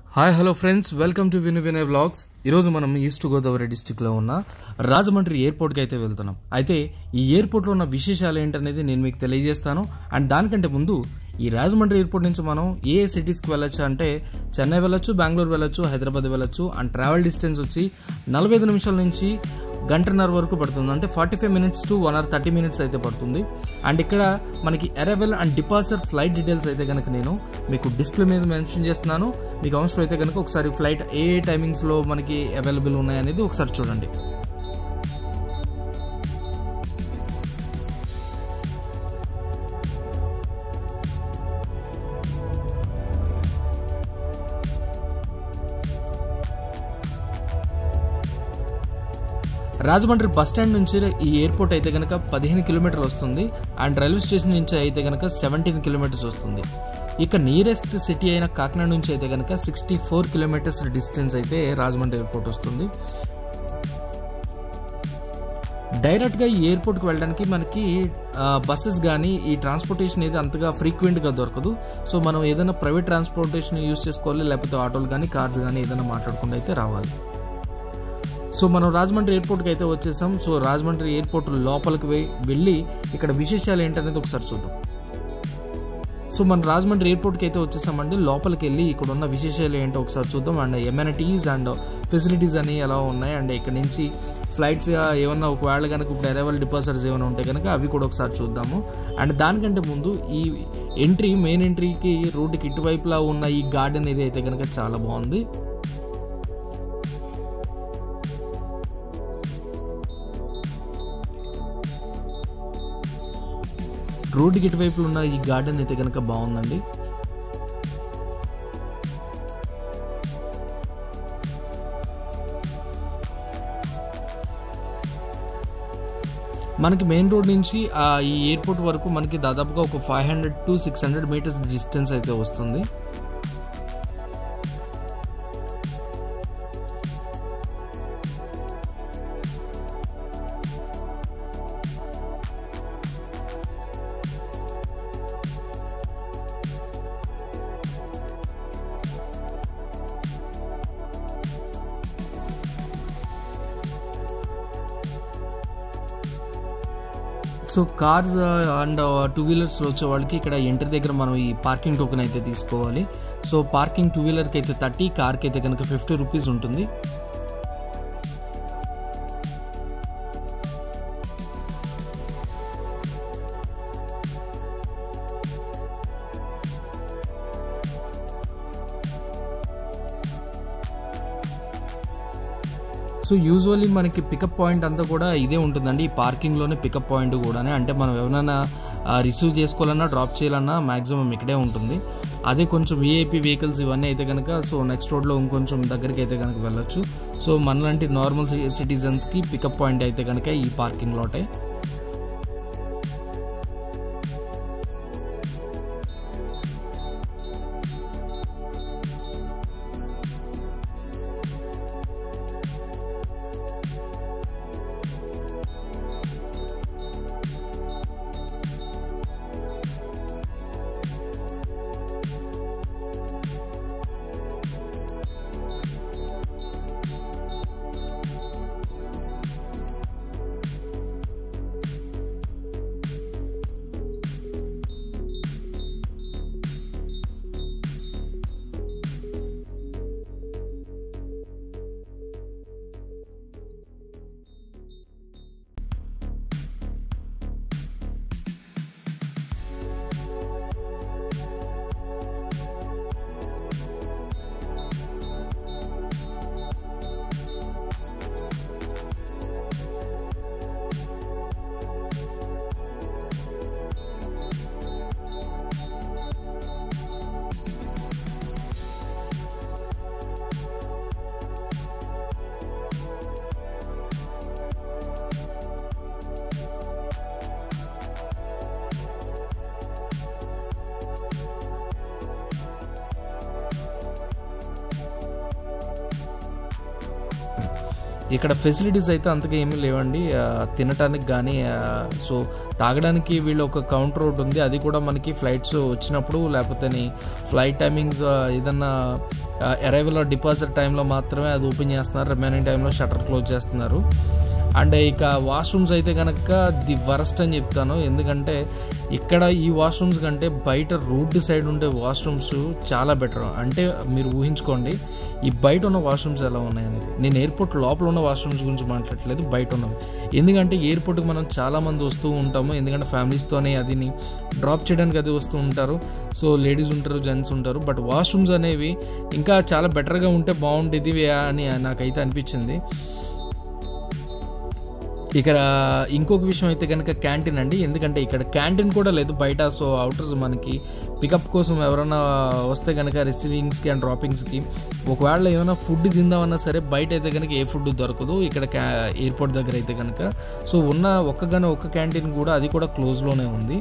hi hello friends welcome to Vinu Vinay vlogs ఈరోజు మనం east Godavari డిస్టిక్లో ఉన్న రాజమండ్రి ఎయిర్పోర్ట్కి అయితే వెళ్తున్నాం అయితే ఈ ఎయిర్పోర్ట్లో ఉన్న విశేషాలు ఏంటనేది నేను మీకు తెలియజేస్తాను అండ్ దానికంటే ముందు ఈ రాజమండ్రి ఎయిర్పోర్ట్ నుంచి మనం ఏ ఏ సిటీస్కి వెళ్ళొచ్చు అంటే చెన్నై వెళ్ళొచ్చు బెంగళూరు వెళ్ళొచ్చు హైదరాబాద్ వెళ్ళొచ్చు అండ్ ట్రావెల్ డిస్టెన్స్ వచ్చి నలభై ఐదు నిమిషాల నుంచి గంటన్నర వరకు పడుతుంది అంటే forty five minutes to one hour thirty minutes అయితే పడుతుంది అండ్ ఇక్కడ మనకి arrival and departure flight details అయితే కనుక నేను మీకు డిస్ప్లే మీద మెన్షన్ చేస్తున్నాను మీకు అవసరం అయితే కనుక ఒకసారి ఫ్లైట్ ఏ ఏ టైమింగ్స్లో మనకి అవైలబుల్ ఉన్నాయనేది ఒకసారి చూడండి రాజమండ్రి బస్ స్టాండ్ నుంచి ఈ ఎయిర్పోర్ట్ అయితే కనుక పదిహేను కిలోమీటర్లు వస్తుంది అండ్ రైల్వే స్టేషన్ నుంచి అయితే కనుక సెవెంటీన్ కిలోమీటర్స్ వస్తుంది ఇక నియరెస్ట్ సిటీ అయిన కాకినాడ నుంచి అయితే కనుక సిక్స్టీ ఫోర్ కిలోమీటర్స్ డిస్టెన్స్ అయితే రాజమండ్రి ఎయిర్పోర్ట్ వస్తుంది డైరెక్ట్గా ఈ ఎయిర్పోర్ట్కి వెళ్ళడానికి మనకి బస్సెస్ కానీ ఈ ట్రాన్స్పోర్టేషన్ అయితే అంతగా ఫ్రీక్వెంట్గా దొరకదు సో మనం ఏదైనా ప్రైవేట్ ట్రాన్స్పోర్టేషన్ యూస్ చేసుకోవాలి లేకపోతే ఆటోలు కానీ కార్స్ కానీ ఏదైనా మాట్లాడుకుంటూ అయితే రావాలి సో మనం రాజమండ్రి ఎయిర్పోర్ట్కి అయితే వచ్చేసాం సో రాజమండ్రి ఎయిర్పోర్ట్ లోపలికి వె- వెళ్ళి ఇక్కడ విశేషాలు ఏంటనేది ఒకసారి చూద్దాం సో మనం రాజమండ్రి ఎయిర్పోర్ట్కి అయితే వచ్చేసామండి లోపలికి వెళ్ళి ఇక్కడ ఉన్న విశేషాలు ఏంటో ఒకసారి చూద్దాం అండ్ ఎమ్యూనిటీస్ అండ్ ఫెసిలిటీస్ అని ఎలా ఉన్నాయి అండ్ ఇక్కడ నుంచి ఫ్లైట్స్ ఏమన్నా ఒకవేళ కనుక ఇప్పుడు అరైవల్ డిపాజిటర్స్ ఏమైనా ఉంటే కనుక అవి కూడా ఒకసారి చూద్దాము అండ్ దానికంటే ముందు ఈ ఎంట్రీ మెయిన్ ఎంట్రీకి రోడ్డుకి ఇటువైపులా ఉన్న ఈ గార్డెన్ ఏరియా అయితే కనుక చాలా బాగుంది రోడ్డుకి ఇటువైపులో ఉన్న ఈ గార్డెన్ అయితే కనుక బాగుందండి మనకి మెయిన్ రోడ్ నుంచి ఆ ఈ ఎయిర్పోర్ట్ వరకు మనకి దాదాపుగా ఒక five hundred to six hundred metres distance అయితే వస్తుంది so cars and two wheelers వచ్చే వాళ్ళకి ఇక్కడ ఎంట్రీ దగ్గర మనం ఈ పార్కింగ్ టోకెన్ అయితే తీసుకోవాలి సో పార్కింగ్ టూ వీలర్కి అయితే థర్టీ కార్కి అయితే కనుక ఫిఫ్టీ రూపీస్ ఉంటుంది సో యూజువల్లీ మనకి పికప్ పాయింట్ అంతా కూడా ఇదే ఉంటుందండి ఈ పార్కింగ్లోనే పికప్ పాయింట్ కూడానే అంటే మనం ఎవరైనా రిసీవ్ చేసుకోవాలన్నా డ్రాప్ చేయాలన్నా మ్యాక్సిమం ఇక్కడే ఉంటుంది అదే కొంచెం విఐపి వెహికల్స్ ఇవన్నీ అయితే కనుక సో నెక్స్ట్ రోడ్లో ఇంకొంచెం దగ్గరికి అయితే కనుక వెళ్ళొచ్చు సో మనలాంటి నార్మల్ సిటిజన్స్కి పికప్ పాయింట్ అయితే కనుక ఈ పార్కింగ్ లోటే ఇక్కడ ఫెసిలిటీస్ అయితే అంతగా ఏమీ లేవండి ఆ, తినటానికి కానీ సో తాగడానికి వీళ్ళు ఒక కౌంటర్ ఒకటి ఉంది అది కూడా మనకి ఫ్లైట్స్ వచ్చినప్పుడు లేకపోతే ఫ్లైట్ టైమింగ్స్ ఏదన్నా అరైవల్ డిపాజిట్ టైంలో మాత్రమే అది ఓపెన్ చేస్తున్నారు రిమైనింగ్ టైంలో షటర్ క్లోజ్ చేస్తున్నారు అండ్ ఇక వాష్రూమ్స్ అయితే కనుక ది వరస్ట్ అని చెప్తాను ఎందుకంటే ఇక్కడ ఈ వాష్రూమ్స్ కంటే బయట రోడ్డు సైడ్ ఉండే వాష్రూమ్స్ చాలా బెటర్ అంటే మీరు ఊహించుకోండి ఈ బయట ఉన్న వాష్రూమ్స్ ఎలా ఉన్నాయనేది నేను ఎయిర్పోర్ట్ లోపల ఉన్న వాష్రూమ్స్ గురించి మాట్లాడట్లేదు బయట ఉన్నవి ఎందుకంటే ఎయిర్పోర్ట్కి మనం చాలామంది వస్తూ ఉంటాము ఎందుకంటే ఫ్యామిలీస్తోనే అదిని డ్రాప్ చేయడానికి అది వస్తూ ఉంటారు సో లేడీస్ ఉంటారు జెంట్స్ ఉంటారు బట్ వాష్రూమ్స్ అనేవి ఇంకా చాలా బెటర్గా ఉంటే బాగుండేది అని నాకైతే అనిపించింది ఇక్కడ ఇంకొక విషయం అయితే కనుక క్యాంటీన్ అండి ఎందుకంటే ఇక్కడ క్యాంటీన్ కూడా లేదు బయట సో అవుటర్స్ మనకి పికప్ కోసం ఎవరైనా వస్తే కనుక రిసీవింగ్స్కి అండ్ డ్రాపింగ్స్కి ఒకవేళ ఏమైనా ఫుడ్ తిందామన్నా సరే బయట అయితే కనుక ఏ ఫుడ్ దొరకదు ఇక్కడ క్యా ఎయిర్పోర్ట్ దగ్గర అయితే కనుక సో ఉన్న ఒక్కగానే ఒక్క క్యాంటీన్ కూడా అది కూడా క్లోజ్లోనే ఉంది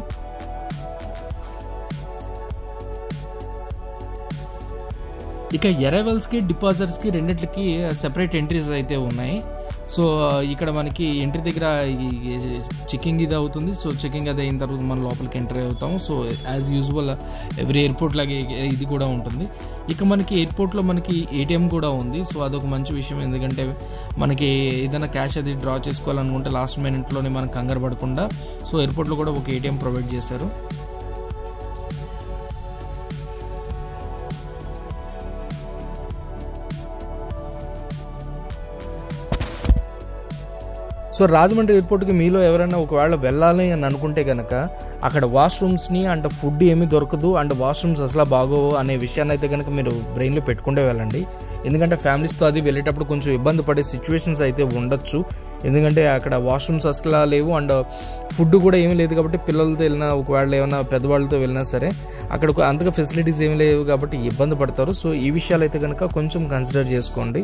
ఇక ఎరైవల్స్కి డిపాజిట్స్కి రెండిట్లకి సెపరేట్ ఎంట్రీస్ అయితే ఉన్నాయి సో ఇక్కడ మనకి ఎంట్రీ దగ్గర చెకింగ్ ఇది అవుతుంది సో చెకింగ్ అది అయిన తర్వాత మనం లోపలికి ఎంట్రీ అవుతాం so as usual every airport లాగే ఇది కూడా ఉంటుంది ఇక మనకి ఎయిర్పోర్ట్లో మనకి ఏటీఎం కూడా ఉంది సో అదొక మంచి విషయం ఎందుకంటే మనకి ఏదైనా క్యాష్ అది డ్రా చేసుకోవాలనుకుంటే లాస్ట్ మినిట్లోనే మనం కంగారు పడకుండా సో ఎయిర్పోర్ట్లో కూడా ఒక ఏటీఎం ప్రొవైడ్ చేశారు సో రాజమండ్రి ఎయిర్పోర్ట్కి మీలో ఎవరైనా ఒకవేళ వెళ్ళాలి అని అనుకుంటే కనుక అక్కడ వాష్రూమ్స్ని అండ్ ఫుడ్ ఏమీ దొరకదు అండ్ వాష్రూమ్స్ అసలు బాగోవు అనే విషయాన్ని అయితే కనుక మీరు బ్రెయిన్లో పెట్టుకుంటే వెళ్ళండి ఎందుకంటే ఫ్యామిలీస్తో అది వెళ్ళేటప్పుడు కొంచెం ఇబ్బంది పడే సిచ్యువేషన్స్ అయితే ఉండొచ్చు ఎందుకంటే అక్కడ వాష్రూమ్స్ అసలు లేవు అండ్ ఫుడ్ కూడా ఏమీ లేదు కాబట్టి పిల్లలతో వెళ్ళినా ఒకవేళ ఏమైనా పెద్దవాళ్ళతో వెళ్ళినా సరే అక్కడ అంతగా ఫెసిలిటీస్ ఏమీ లేవు కాబట్టి ఇబ్బంది పడతారు సో ఈ విషయాలు అయితే కనుక కొంచెం కన్సిడర్ చేసుకోండి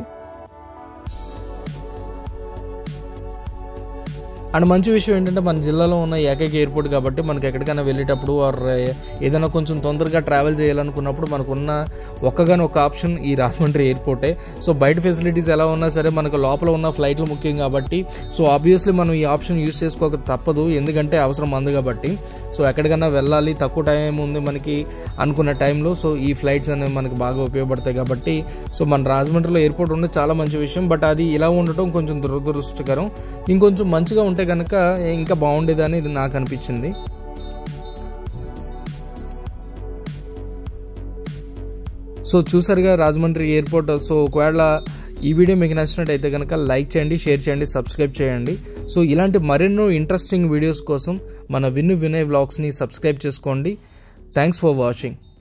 అండ్ మంచి విషయం ఏంటంటే మన జిల్లాలో ఉన్న ఏకైక ఎయిర్పోర్ట్ కాబట్టి మనకి ఎక్కడికైనా వెళ్ళేటప్పుడు ఆర్ ఏదైనా కొంచెం తొందరగా ట్రావెల్ చేయాలనుకున్నప్పుడు మనకున్న ఒక్కగాని ఒక ఆప్షన్ ఈ రాజమండ్రి ఎయిర్పోర్టే సో బయట ఫెసిలిటీస్ ఎలా ఉన్నా సరే మనకు లోపల ఉన్న ఫ్లైట్లు ముఖ్యం కాబట్టి సో ఆబ్వియస్లీ మనం ఈ ఆప్షన్ యూస్ చేసుకోక తప్పదు ఎందుకంటే అవసరం అంది కాబట్టి సో ఎక్కడికైనా వెళ్ళాలి తక్కువ టైం ఉంది మనకి అనుకున్న టైంలో సో ఈ ఫ్లైట్స్ అనేవి మనకి బాగా ఉపయోగపడతాయి కాబట్టి సో మన రాజమండ్రిలో ఎయిర్పోర్ట్ ఉండే చాలా మంచి విషయం బట్ అది ఇలా ఉండటం కొంచెం దురదృష్టకరం ఇంకొంచెం మంచిగా ఉంటే కనుక ఇంకా బాగుండేదని ఇది నాకు అనిపించింది సో చూసారుగా రాజమండ్రి ఎయిర్పోర్ట్ సో ఒకవేళ ఈ వీడియో మీకు నచ్చినట్టయితే కనుక లైక్ చేయండి షేర్ చేయండి సబ్స్క్రైబ్ చేయండి సో ఇలాంటి మరెన్నో ఇంట్రెస్టింగ్ వీడియోస్ కోసం మన విన్ను వినయ్ వ్లాగ్స్ని సబ్స్క్రైబ్ చేసుకోండి థ్యాంక్స్ ఫర్ వాచింగ్